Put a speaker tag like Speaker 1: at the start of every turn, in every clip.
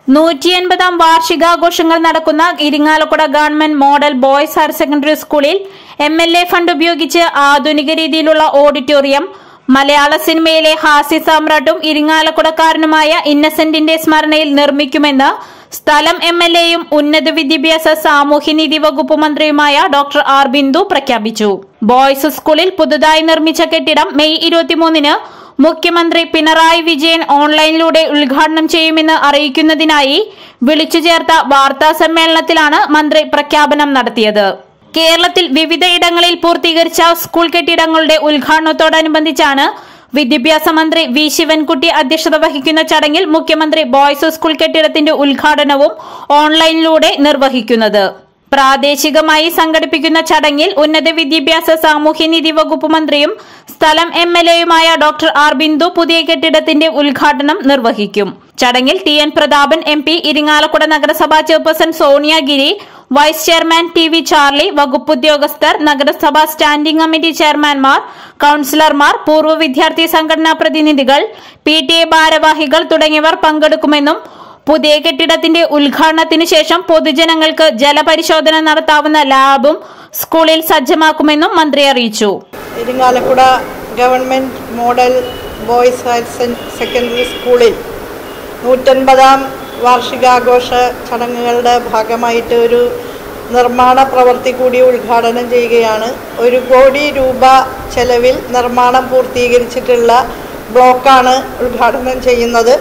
Speaker 1: നൂറ്റി എൺപതാം വാർഷികാഘോഷങ്ങൾ നടക്കുന്ന Irinjalakuda government model boys higher secondary സ്കൂളിൽ എം എൽ എ ഫണ്ട് ഉപയോഗിച്ച് ആധുനിക രീതിയിലുള്ള ഓഡിറ്റോറിയം മലയാള സിനിമയിലെ ഹാസ്യ സാമ്രാട്ടും ഇരിങ്ങാലക്കുടക്കാരനുമായ ഇന്നസെന്റിന്റെ സ്മരണയിൽ നിർമ്മിക്കുമെന്ന് സ്ഥലം എം എൽ എയും ഉന്നത വിദ്യാഭ്യാസ സാമൂഹ്യനീതി വകുപ്പ് മന്ത്രിയുമായ ഡോക്ടർ ആർ ബിന്ദു പ്രഖ്യാപിച്ചു ബോയ്സ് സ്കൂളിൽ പുതുതായി നിർമ്മിച്ച കെട്ടിടം മെയ് ഇരുപത്തിമൂന്നിന് മുഖ്യമന്ത്രി പിണറായി വിജയൻ ഓൺലൈനിലൂടെ ഉദ്ഘാടനം ചെയ്യുമെന്ന് അറിയിക്കുന്നതിനായി വിളിച്ചു ചേർത്ത വാർത്താ സമ്മേളനത്തിലാണ് മന്ത്രി പ്രഖ്യാപനം നടത്തിയത് കേരളത്തിൽ വിവിധയിടങ്ങളിൽ പൂർത്തീകരിച്ച സ്കൂൾ കെട്ടിടങ്ങളുടെ ഉദ്ഘാടനത്തോടനുബന്ധിച്ചാണ് വിദ്യാഭ്യാസ മന്ത്രി വി ശിവൻകുട്ടി അധ്യക്ഷത വഹിക്കുന്ന ചടങ്ങിൽ മുഖ്യമന്ത്രി ബോയ്സ് സ്കൂൾ കെട്ടിടത്തിന്റെ ഉദ്ഘാടനവും ഓൺലൈനിലൂടെ നിർവഹിക്കുന്നത് പ്രാദേശികമായി സംഘടിപ്പിക്കുന്ന ചടങ്ങിൽ ഉന്നത വിദ്യാഭ്യാസ സാമൂഹ്യനീതി വകുപ്പ് മന്ത്രിയും സ്ഥലം എം എൽ എയുമായ ഡോക്ടർ ആർ ബിന്ദു പുതിയ കെട്ടിടത്തിന്റെ ഉദ്ഘാടനം നിർവഹിക്കും ചടങ്ങിൽ T N Prathapan M P Irinjalakuda നഗരസഭാ chairperson Sonia Giri vice chairman T V Charlie വകുപ്പ് ഉദ്യോഗസ്ഥർ നഗരസഭാ സ്റ്റാൻഡിംഗ് കമ്മിറ്റി ചെയർമാൻമാർ കൌൺസിലർമാർ പൂർവ്വ വിദ്യാർത്ഥി സംഘടനാ പ്രതിനിധികൾ പി ടി എ ഭാരവാഹികൾ തുടങ്ങിയവർ പങ്കെടുക്കുമെന്നും പുതിയ കെട്ടിടത്തിന്റെ ഉദ്ഘാടനത്തിന് ശേഷം പൊതുജനങ്ങൾക്ക് ജലപരിശോധന നടത്താവുന്ന ലാബും സ്കൂളിൽ സജ്ജമാക്കുമെന്നും മന്ത്രി അറിയിച്ചു
Speaker 2: Irinjalakuda government model boys higher സെ- സെക്കൻഡറി സ്കൂളിൽ നൂറ്റൻപതാം വാർഷികാഘോഷ ചടങ്ങുകളുടെ ഭാഗമായിട്ട് ഒരു നിർമ്മാണ പ്രവൃത്തി കൂടി ഉദ്ഘാടനം ചെയ്യുകയാണ് ഒരു കോടി രൂപ ചെലവിൽ നിർമ്മാണം പൂർത്തീകരിച്ചിട്ടുള്ള ബ്ലോക്കാണ് ഉദ്ഘാടനം ചെയ്യുന്നത്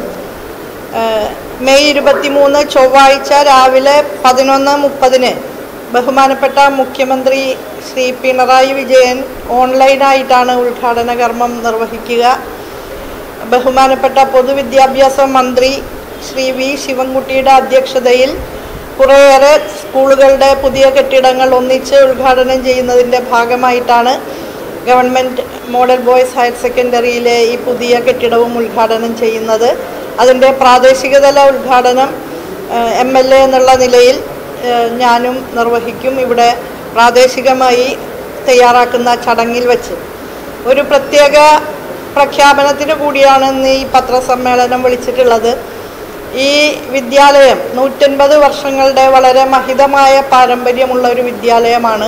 Speaker 2: ഏഹ് മെയ് ഇരുപത്തിമൂന്ന് ചൊവ്വാഴ്ച രാവിലെ പതിനൊന്ന് മുപ്പതിന് ബഹുമാനപ്പെട്ട മുഖ്യമന്ത്രി ശ്രീ പിണറായി വിജയൻ ഓൺലൈനായിട്ടാണ് ഉദ്ഘാടന കർമ്മം നിർവഹിക്കുക ബഹുമാനപ്പെട്ട പൊതുവിദ്യാഭ്യാസ മന്ത്രി ശ്രീ വി ശിവൻകുട്ടിയുടെ അധ്യക്ഷതയിൽ കുറേയേറെ സ്കൂളുകളുടെ പുതിയ കെട്ടിടങ്ങൾ ഒന്നിച്ച് ഉദ്ഘാടനം ചെയ്യുന്നതിൻ്റെ ഭാഗമായിട്ടാണ് ഗവൺമെൻറ് മോഡൽ ബോയ്സ് ഹയർ സെക്കൻഡറിയിലെ ഈ പുതിയ കെട്ടിടവും ഉദ്ഘാടനം ചെയ്യുന്നത് അതിൻ്റെ പ്രാദേശികതല ഉദ്ഘാടനം എം എൽ എ എന്നുള്ള നിലയിൽ ഏഹ്, ഞാനും നിർവഹിക്കും ഇവിടെ പ്രാദേശികമായി തയ്യാറാക്കുന്ന ചടങ്ങിൽ വച്ച് ഒരു പ്രത്യേക പ്രഖ്യാപനത്തിന് കൂടിയാണ് ഇന്ന് ഈ പത്രസമ്മേളനം വിളിച്ചിട്ടുള്ളത് ഈ വിദ്യാലയം നൂറ്റൻപത് വർഷങ്ങളുടെ വളരെ മഹിതമായ പാരമ്പര്യമുള്ള ഒരു വിദ്യാലയമാണ്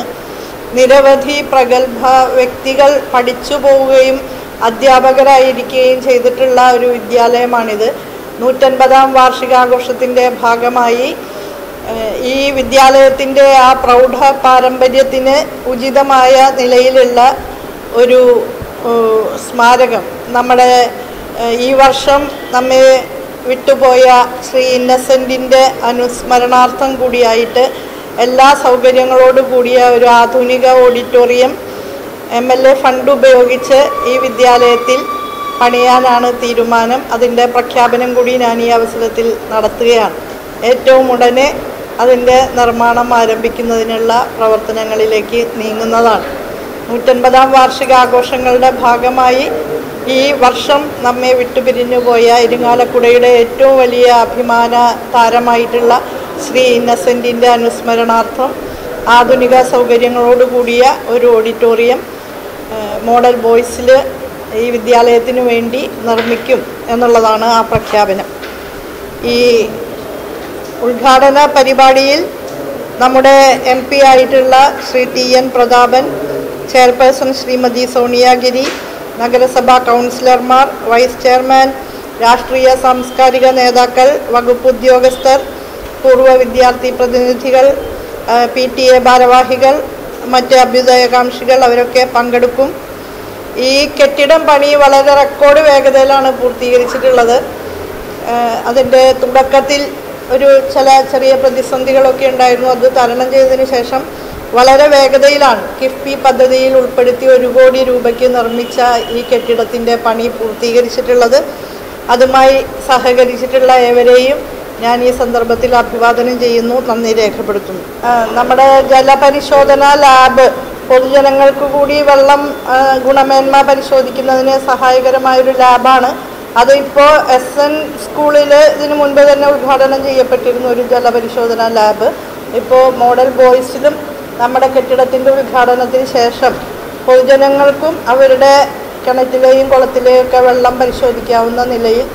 Speaker 2: നിരവധി പ്രഗത്ഭ വ്യക്തികൾ പഠിച്ചു പോവുകയും അധ്യാപകരായിരിക്കുകയും ചെയ്തിട്ടുള്ള ഒരു വിദ്യാലയമാണിത് നൂറ്റൻപതാം വാർഷികാഘോഷത്തിൻ്റെ ഭാഗമായി ഏഹ്, ഈ വിദ്യാലയത്തിൻ്റെ ആ പ്രൗഢ പാരമ്പര്യത്തിന് ഉചിതമായ നിലയിലുള്ള ഒരു ഏഹ്, സ്മാരകം നമ്മുടെ ഏഹ്, ഈ വർഷം നമ്മെ വിട്ടുപോയ ശ്രീ ഇന്നസെൻറ്റിൻ്റെ അനുസ്മരണാർത്ഥം കൂടിയായിട്ട് എല്ലാ സൗകര്യങ്ങളോടു കൂടിയ ഒരു ആധുനിക auditorium M L A fund ഉപയോഗിച്ച് ഈ വിദ്യാലയത്തിൽ പണിയാനാണ് തീരുമാനം അതിൻ്റെ പ്രഖ്യാപനം കൂടി ഞാൻ ഈ അവസരത്തിൽ നടത്തുകയാണ് ഏറ്റവും ഉടനെ അതിൻ്റെ നിർമ്മാണം ആരംഭിക്കുന്നതിനുള്ള പ്രവർത്തനങ്ങളിലേക്ക് നീങ്ങുന്നതാണ് നൂറ്റൻപതാം വാർഷികാഘോഷങ്ങളുടെ ഭാഗമായി ഈ വർഷം നമ്മെ വിട്ടുപിരിഞ്ഞു പോയ ഇരിങ്ങാലക്കുടയുടെ ഏറ്റവും വലിയ അഭിമാന താരമായിട്ടുള്ള ശ്രീ ഇന്നസെൻറ്റിൻ്റെ അനുസ്മരണാർത്ഥം ആധുനിക സൗകര്യങ്ങളോട് കൂടിയ ഒരു ഓഡിറ്റോറിയം ഏഹ്, മോഡൽ ബോയ്സിൽ ഈ വിദ്യാലയത്തിന് വേണ്ടി നിർമ്മിക്കും എന്നുള്ളതാണ് ആ പ്രഖ്യാപനം ഈ ഉദ്ഘാടന പരിപാടിയിൽ നമ്മുടെ എം പി ആയിട്ടുള്ള Shri T N Prathapan chairperson Shrimati Sonia Giri നഗരസഭാ കൗൺസിലർമാർ വൈസ് ചെയർമാൻ രാഷ്ട്രീയ സാംസ്കാരിക നേതാക്കൾ വകുപ്പ് ഉദ്യോഗസ്ഥർ പൂർവ്വ വിദ്യാർത്ഥി പ്രതിനിധികൾ പി ടി എ ഭാരവാഹികൾ മറ്റ് അഭ്യുദയകാംക്ഷികൾ അവരൊക്കെ പങ്കെടുക്കും ഈ കെട്ടിടം പണി വളരെ റെക്കോർഡ് വേഗതയിലാണ് പൂർത്തീകരിച്ചിട്ടുള്ളത് ഏഹ് അതിൻ്റെ തുടക്കത്തിൽ ഒരു ചില ചെറിയ പ്രതിസന്ധികളൊക്കെ ഉണ്ടായിരുന്നു അത് തരണം ചെയ്തതിന് ശേഷം വളരെ വേഗതയിലാണ് കിഫ്ബി പദ്ധതിയിൽ ഉൾപ്പെടുത്തി ഒരു കോടി രൂപയ്ക്ക് നിർമ്മിച്ച ഈ കെട്ടിടത്തിൻ്റെ പണി പൂർത്തീകരിച്ചിട്ടുള്ളത് അതുമായി സഹകരിച്ചിട്ടുള്ള ഏവരെയും ഞാൻ ഈ സന്ദർഭത്തിൽ അഭിവാദനം ചെയ്യുന്നു നന്ദി രേഖപ്പെടുത്തുന്നു ആ, നമ്മുടെ ജലപരിശോധന ലാബ് പൊതുജനങ്ങൾക്ക് കൂടി വെള്ളം ആ, ഗുണമേന്മ പരിശോധിക്കുന്നതിന് സഹായകരമായൊരു ലാബാണ് അത് ഇപ്പോൾ എസ് എൻ സ്കൂളിൽ ഇതിനു മുൻപ് തന്നെ ഉദ്ഘാടനം ചെയ്യപ്പെട്ടിരുന്ന ഒരു ജലപരിശോധന ലാബ് ഇപ്പോൾ മോഡൽ ബോയ്സിലും നമ്മുടെ കെട്ടിടത്തിൻ്റെ ഉദ്ഘാടനത്തിന് ശേഷം പൊതുജനങ്ങൾക്കും അവരുടെ കിണറ്റിലെയും കുളത്തിലെയും ഒക്കെ വെള്ളം പരിശോധിക്കാവുന്ന നിലയിൽ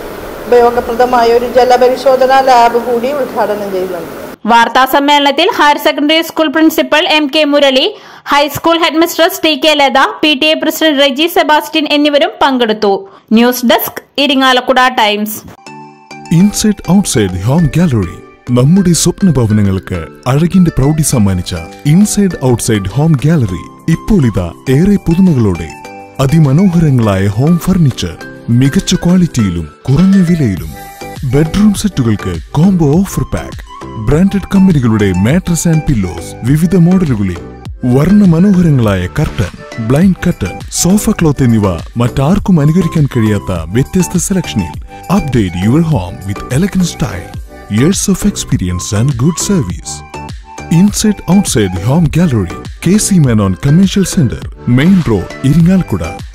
Speaker 2: ഉപയോഗപ്രദമായ ഒരു ജലപരിശോധനാ ലാബ് കൂടി ഉദ്ഘാടനം ചെയ്യുന്നുണ്ട്
Speaker 1: വാർത്താ സമ്മേളനത്തിൽ higher secondary school principal M K Murali high school headmistress T K Latha P T A president Reji Sebastian എന്നിവരും പങ്കെടുത്തു news desk Irinjalakuda times
Speaker 3: inside outside home gallery നമ്മുടെ സ്വപ്ന ഭവനങ്ങൾക്ക് അഴകിന്റെ പ്രൗഢി സമ്മാനിച്ച ഇൻസൈഡ് ഔട്ട്സൈഡ് ഹോം ഗാലറി ഇപ്പോൾ ഇതാ ഏറെ പുതുമകളോടെ അതിമനോഹരങ്ങളായ ഹോം ഫർണിച്ചർ മികച്ച ക്വാളിറ്റിയിലും കുറഞ്ഞ വിലയിലും ബെഡ്റൂം സെറ്റുകൾക്ക് കോംബോ ഓഫർ പാക്ക് ബ്രാൻഡഡ് കമ്പനികളുടെ മാട്രസ് ആൻഡ് പില്ലോസ് വിവിധ മോഡലുകളിൽ വർണ്ണ മനോഹരങ്ങളായ curtain blind curtain sofa cloth എന്നിവ മറ്റാർക്കും അനുകരിക്കാൻ കഴിയാത്ത വ്യത്യസ്ത സെലക്ഷനിൽ update your home with elegant style years of experience and good service inside outside home gallery K C Menon commercial centre main road Irinjalakuda